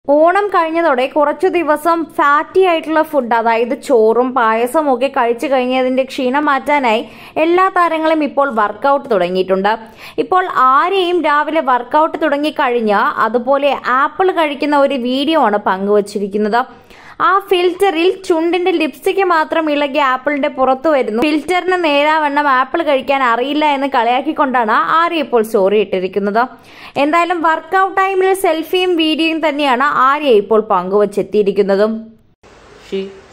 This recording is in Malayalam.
ഓണം കഴിഞ്ഞതോടെ കുറച്ചു ദിവസം ഫാറ്റി ആയിട്ടുള്ള ഫുഡ് അതായത് ചോറും പായസവും ഒക്കെ കഴിച്ചു കഴിഞ്ഞതിന്റെ ക്ഷീണം മാറ്റാനായി എല്ലാ താരങ്ങളും ഇപ്പോൾ വർക്കൗട്ട് തുടങ്ങിയിട്ടുണ്ട് ഇപ്പോൾ ആരെയും രാവിലെ വർക്കൗട്ട് തുടങ്ങി കഴിഞ്ഞാൽ അതുപോലെ ആപ്പിൾ കഴിക്കുന്ന ഒരു വീഡിയോ ആണ് പങ്കുവച്ചിരിക്കുന്നത് ആ ഫിൽറ്ററിൽ ചുണ്ടിന്റെ ലിപ്സ്റ്റിക് മാത്രം ഇളകി ആപ്പിളിന്റെ പുറത്തു വരുന്നു ഫിൽറ്ററിന് നേരാവണ്ണം ആപ്പിൾ കഴിക്കാൻ അറിയില്ല എന്ന് കളിയാക്കിക്കൊണ്ടാണ് ആര്യ ഇപ്പോൾ സ്റ്റോറി ഇട്ടിരിക്കുന്നത് എന്തായാലും വർക്കൗട്ട് ടൈമിൽ സെൽഫിയും വീഡിയോയും തന്നെയാണ് ആര്യ ഇപ്പോൾ പങ്കുവച്ചെത്തിയിരിക്കുന്നതും She